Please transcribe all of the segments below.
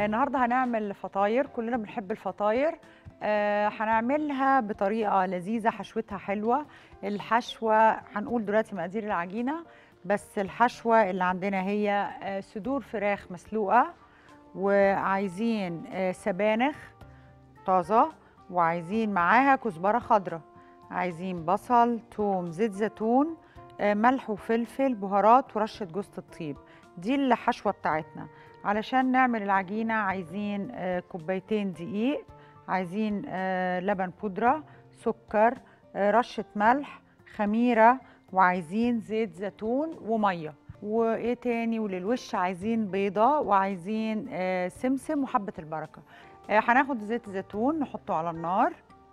النهارده هنعمل فطاير كلنا بنحب الفطاير آه هنعملها بطريقه لذيذه حشوتها حلوه الحشوه هنقول دلوقتي مقادير العجينه بس الحشوه اللي عندنا هي آه صدور فراخ مسلوقه وعايزين آه سبانخ طازه وعايزين معاها كزبره خضراء عايزين بصل توم زيت زيتون آه، ملح وفلفل بهارات ورشه جوز الطيب دي الحشوه بتاعتنا علشان نعمل العجينه عايزين آه، كوبايتين دقيق عايزين آه، لبن بودره سكر آه، رشه ملح خميره وعايزين زيت زيتون وميه وايه تاني وللوش عايزين بيضه وعايزين آه، سمسم وحبه البركه آه، هناخد زيت زيتون نحطه على النار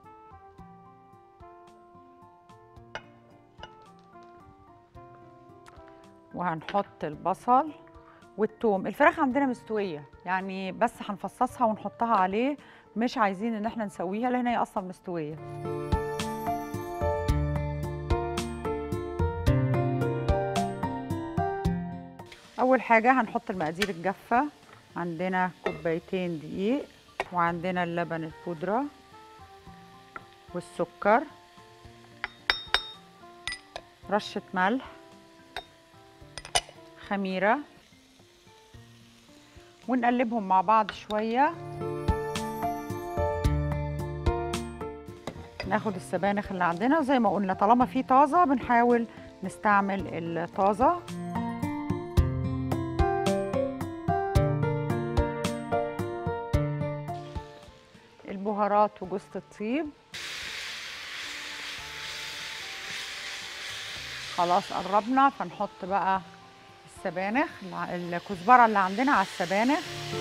وهنحط البصل والثوم الفراخ عندنا مستويه يعني بس هنفصصها ونحطها عليه مش عايزين ان احنا نسويها لان هي اصلا مستويه اول حاجه هنحط المقادير الجافه عندنا كوبايتين دقيق وعندنا اللبن البودره والسكر رشه ملح خميره ونقلبهم مع بعض شويه ناخد السبانخ اللي عندنا زي ما قلنا طالما في طازه بنحاول نستعمل الطازه البهارات وجوز الطيب خلاص قربنا فنحط بقى السبانخ الع- الكزبره اللي عندنا على السبانخ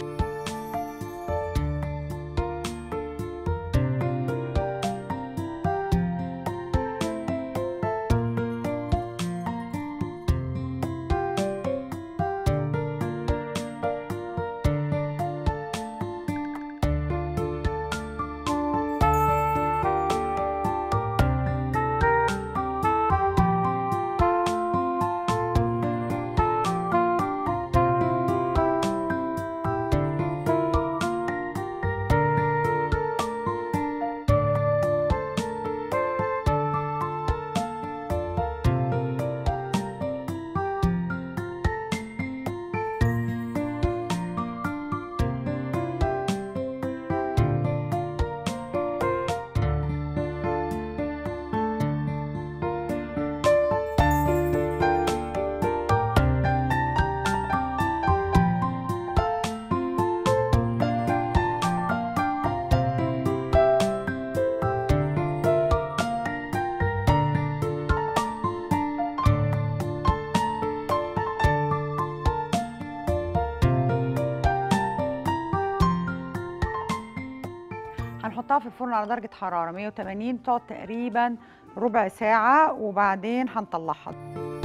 هنحطها في الفرن على درجة حرارة 180 تقعد تقريبا ربع ساعة وبعدين هنطلعها